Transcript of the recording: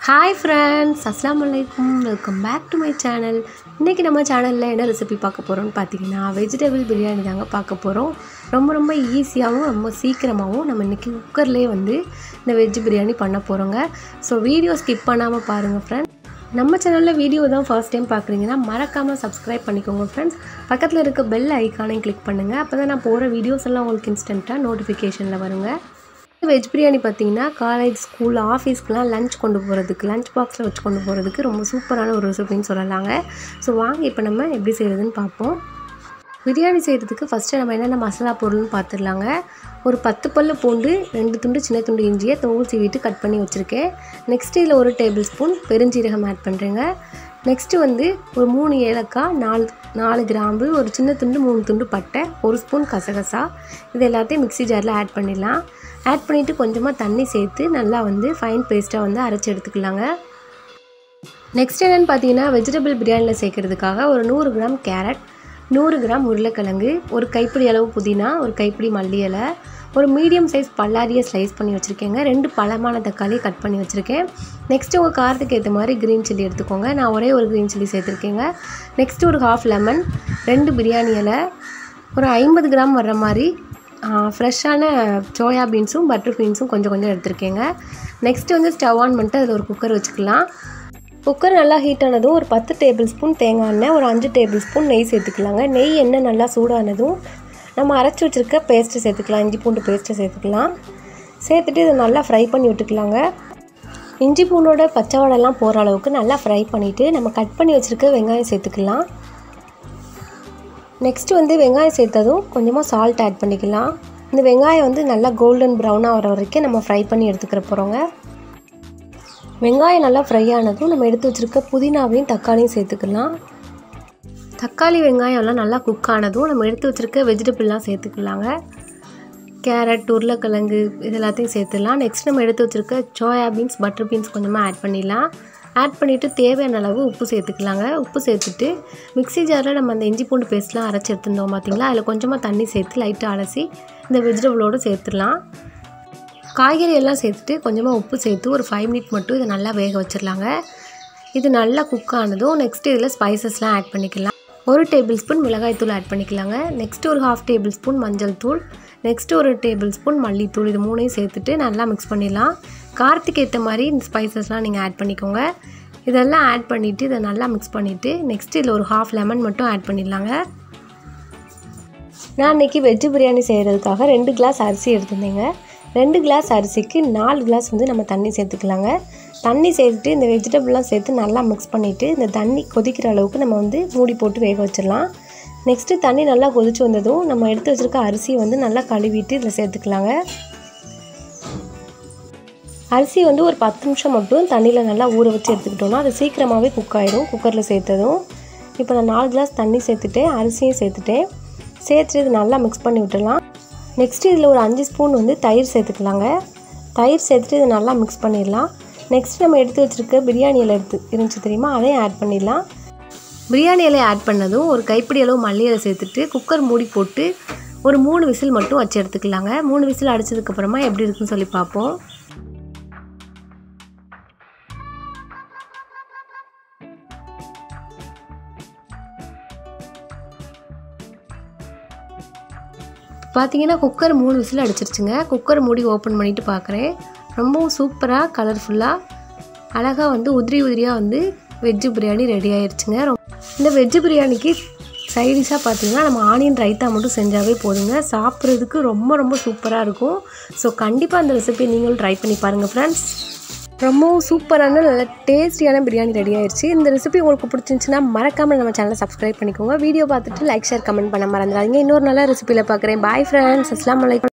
hi friends அஸ்லாம் வலைக்கும் welcome back to my channel இன்றைக்கி நம்ம சேனலில் என்ன ரெசிபி பார்க்க போகிறோம்னு பார்த்தீங்கன்னா வெஜிடபிள் பிரியாணி தாங்க பார்க்க போகிறோம் ரொம்ப ரொம்ப ஈஸியாகவும் ரொம்ப சீக்கிரமாகவும் நம்ம இன்றைக்கி குக்கர்லேயே வந்து இந்த வெஜ் பிரியாணி பண்ண போகிறோங்க ஸோ வீடியோ ஸ்கிப் பண்ணாமல் பாருங்கள் ஃப்ரெண்ட்ஸ் நம்ம சேனலில் வீடியோ தான் ஃபர்ஸ்ட் டைம் பார்க்குறீங்கன்னா மறக்காமல் சப்ஸ்கிரைப் பண்ணிக்கோங்க ஃப்ரெண்ட்ஸ் பக்கத்தில் இருக்க பெல் ஐக்கானையும் கிளிக் பண்ணுங்கள் அப்போ தான் நான் போகிற வீடியோஸ் எல்லாம் உங்களுக்கு இன்ஸ்டண்ட்டாக நோட்டிஃபிகேஷனில் வருங்க வெஜ் பிரியாணி பார்த்தீங்கன்னா காலேஜ் ஸ்கூல் ஆஃபீஸ்க்குலாம் லஞ்ச் கொண்டு போகிறதுக்கு லஞ்ச் பாக்ஸில் வச்சு கொண்டு போகிறதுக்கு ரொம்ப சூப்பரான ஒரு ரெசிபின்னு சொல்லலாங்க ஸோ வாங்க இப்போ நம்ம எப்படி செய்கிறதுன்னு பார்ப்போம் பிரியாணி செய்கிறதுக்கு ஃபஸ்ட்டு நம்ம என்னென்ன மசாலா பொருள்னு பார்த்துடலாங்க ஒரு பத்து பல்லு பூண்டு ரெண்டு துண்டு சின்ன துண்டு இஞ்சியை தோல் சீவிட்டு கட் பண்ணி வச்சுருக்கேன் நெக்ஸ்ட் இதில் ஒரு டேபிள் ஸ்பூன் பெருஞ்சீரகம் ஆட் பண்ணுறேங்க நெக்ஸ்ட்டு வந்து ஒரு மூணு ஏலக்காய் நாலு நாலு கிராம்பு ஒரு சின்ன துண்டு மூணு துண்டு பட்டை ஒரு ஸ்பூன் கசகசா இது எல்லாத்தையும் மிக்ஸி ஜாரில் ஆட் பண்ணிடலாம் ஆட் பண்ணிவிட்டு கொஞ்சமாக தண்ணி சேர்த்து நல்லா வந்து ஃபைன் பேஸ்ட்டாக வந்து அரைச்சி எடுத்துக்கலாங்க நெக்ஸ்ட் என்னென்னு பார்த்தீங்கன்னா வெஜிடபிள் பிரியாணியில் சேர்க்கறதுக்காக ஒரு நூறு கிராம் கேரட் நூறு கிராம் உருளைக்கிழங்கு ஒரு கைப்பிடி அளவு புதினா ஒரு கைப்பிடி மல்லி இலை ஒரு மீடியம் சைஸ் பல்லாரியை ஸ்லைஸ் பண்ணி வச்சுருக்கேங்க ரெண்டு பழமான தக்காளி கட் பண்ணி வச்சுருக்கேன் நெக்ஸ்ட்டு உங்கள் காரத்துக்கு ஏற்ற மாதிரி க்ரீன் சில்லி எடுத்துக்கோங்க நான் ஒரே ஒரு க்ரீன் சில்லி சேர்த்துருக்கேங்க நெக்ஸ்ட்டு ஒரு ஹாஃப் லெமன் ரெண்டு பிரியாணி இலை ஒரு ஐம்பது கிராம் வர்ற மாதிரி ஃப்ரெஷ்ஷான சோயா பீன்ஸும் பட்டர் பீன்ஸும் கொஞ்சம் கொஞ்சம் எடுத்துருக்கேங்க நெக்ஸ்ட்டு வந்து ஸ்டவ் ஆன் பண்ணிட்டு அதில் ஒரு குக்கர் வச்சுக்கலாம் குக்கர் நல்லா ஹீட் ஆனதும் ஒரு பத்து டேபிள் ஸ்பூன் தேங்காய் எண்ணெய் ஒரு அஞ்சு டேபிள் ஸ்பூன் நெய் சேர்த்துக்கலாங்க நெய் எண்ணெய் நல்லா சூடானதும் நம்ம அரைச்சி வச்சுருக்க பேஸ்ட்டு சேர்த்துக்கலாம் இஞ்சி பூண்டு பேஸ்ட்டை சேர்த்துக்கலாம் சேர்த்துட்டு இதை நல்லா ஃப்ரை பண்ணி விட்டுக்கலாங்க இஞ்சி பூண்டோட பச்சை வடைலாம் போகிற அளவுக்கு நல்லா ஃப்ரை பண்ணிவிட்டு நம்ம கட் பண்ணி வச்சுருக்க வெங்காயம் சேர்த்துக்கலாம் நெக்ஸ்ட் வந்து வெங்காயம் சேர்த்ததும் கொஞ்சமாக சால்ட் ஆட் பண்ணிக்கலாம் இந்த வெங்காயம் வந்து நல்லா கோல்டன் ப்ரௌனாக வர வரைக்கும் நம்ம ஃப்ரை பண்ணி எடுத்துக்கிற போகிறோங்க வெங்காயம் நல்லா ஃப்ரை ஆனதும் நம்ம எடுத்து வச்சுருக்க புதினாவையும் தக்காளியும் சேர்த்துக்கலாம் தக்காளி வெங்காயம்லாம் நல்லா குக் ஆனதும் நம்ம எடுத்து வச்சுருக்க வெஜிடபிள்லாம் சேர்த்துக்கலாங்க கேரட் உருளைக்கிழங்கு இது எல்லாத்தையும் சேர்த்துடலாம் நெக்ஸ்ட் நம்ம எடுத்து வச்சுருக்க சோயா பீன்ஸ் பட்டர் பீன்ஸ் கொஞ்சமாக ஆட் பண்ணிடலாம் ஆட் பண்ணிவிட்டு தேவையான அளவு உப்பு சேர்த்துக்கலாங்க உப்பு சேர்த்துட்டு மிக்ஸி ஜாரில் நம்ம அந்த இஞ்சி பூண்டு பேஸ்ட்லாம் அரைச்சி எடுத்துருந்தோம் பார்த்திங்களா அதில் கொஞ்சமாக தண்ணி சேர்த்து லைட்டாக அலசி இந்த வெஜிடபிளோடு சேர்த்துடலாம் காய்கறி எல்லாம் சேர்த்துட்டு கொஞ்சமாக உப்பு சேர்த்து ஒரு ஃபைவ் மினிட் மட்டும் இதை நல்லா வேக வச்சிடலாங்க இது நல்லா குக் ஆனதும் நெக்ஸ்ட் இதில் ஸ்பைசஸ்லாம் ஆட் பண்ணிக்கலாம் ஒரு டேபிள் ஸ்பூன் மிளகாய்த்தூள் ஆட் பண்ணிக்கலாங்க நெக்ஸ்ட் ஒரு ஹாஃப் டேபிள் ஸ்பூன் மஞ்சள் தூள் நெக்ஸ்ட் ஒரு டேபிள் ஸ்பூன் மல்லித்தூள் இது மூணையும் சேர்த்துட்டு நல்லா மிக்ஸ் பண்ணிடலாம் காரத்துக்கு ஏற்ற மாதிரி இந்த ஸ்பைசஸ்லாம் நீங்கள் ஆட் பண்ணிக்கோங்க இதெல்லாம் ஆட் பண்ணிவிட்டு இதை நல்லா மிக்ஸ் பண்ணிவிட்டு நெக்ஸ்ட் இதில் ஒரு ஹாஃப் லெமன் மட்டும் ஆட் பண்ணிடலாங்க நான் இன்றைக்கி வெஜ்ஜு பிரியாணி செய்கிறதுக்காக ரெண்டு கிளாஸ் அரிசி எடுத்திருந்தேங்க ரெண்டு கிளாஸ் அரிசிக்கு நாலு கிளாஸ் வந்து நம்ம தண்ணி சேர்த்துக்கலாங்க தண்ணி சேர்த்துட்டு இந்த வெஜிடபிள்லாம் சேர்த்து நல்லா மிக்ஸ் பண்ணிவிட்டு இந்த தண்ணி கொதிக்கிற அளவுக்கு நம்ம வந்து மூடி போட்டு வேக வச்சிடலாம் நெக்ஸ்ட்டு தண்ணி நல்லா கொதிச்சு வந்ததும் நம்ம எடுத்து வச்சுருக்க அரிசியை வந்து நல்லா கழுவிட்டு இதில் சேர்த்துக்கலாங்க அரிசி வந்து ஒரு பத்து நிமிஷம் மட்டும் தண்ணியில் நல்லா ஊற வச்சு எடுத்துக்கிட்டோம்னா அது சீக்கிரமாகவே குக் ஆகிடும் குக்கரில் சேர்த்ததும் இப்போ நான் நாலு கிளாஸ் தண்ணி சேர்த்துட்டேன் அரிசியும் சேர்த்துட்டேன் சேர்த்துட்டு இது நல்லா மிக்ஸ் பண்ணி விட்டுடலாம் நெக்ஸ்ட்டு இதில் ஒரு அஞ்சு ஸ்பூன் வந்து தயிர் சேர்த்துக்கலாங்க தயிர் சேர்த்துட்டு இதை நல்லா மிக்ஸ் பண்ணிடலாம் நெக்ஸ்ட் நம்ம எடுத்து வச்சுருக்க பிரியாணி இலை எடுத்து இருந்துச்சு தெரியுமா அதையும் ஆட் பண்ணிடலாம் பிரியாணி இலையை ஆட் பண்ணதும் ஒரு கைப்பிடி அளவு மல்லி இலை சேர்த்துட்டு குக்கர் மூடி போட்டு ஒரு மூணு விசில் மட்டும் வச்சு எடுத்துக்கலாங்க மூணு விசில் அடித்ததுக்கப்புறமா எப்படி இருக்குன்னு சொல்லி பார்ப்போம் பார்த்தீங்கன்னா குக்கர் மூணு விசில் அடிச்சிருச்சுங்க குக்கர் மூடி ஓப்பன் பண்ணிவிட்டு பார்க்குறேன் ரொம்பவும் சூப்பராக கலர்ஃபுல்லாக அழகாக வந்து உதிரி உதிரியாக வந்து வெஜ்ஜு பிரியாணி ரெடி ஆயிடுச்சுங்க இந்த வெஜ்ஜு பிரியாணிக்கு சைடிஷாக பார்த்தீங்கன்னா நம்ம ஆனியன் ரைத்தா மட்டும் செஞ்சாவே போதுங்க சாப்பிட்றதுக்கு ரொம்ப ரொம்ப சூப்பராக இருக்கும் ஸோ கண்டிப்பாக அந்த ரெசிபியை நீங்களும் ட்ரை பண்ணி பாருங்கள் ஃப்ரெண்ட்ஸ் ரொம்பவும் சூப்பரான நல்ல டேஸ்டியான பிரியாணி ரெடி ஆயிடுச்சு இந்த ரெசிபி உங்களுக்கு பிடிச்சிருந்துச்சுன்னா மறக்காமல் நம்ம சேனலை சப்ஸ்கிரைப் பண்ணிக்கோங்க வீடியோ பார்த்துட்டு லைக் ஷேர் கமெண்ட் பண்ண மறந்துடாதீங்க இன்னொரு நல்ல ரெசிபியில் பார்க்குறேன் பாய் ஃப்ரெண்ட்ஸ் அஸ்லாம் வலைக்கம்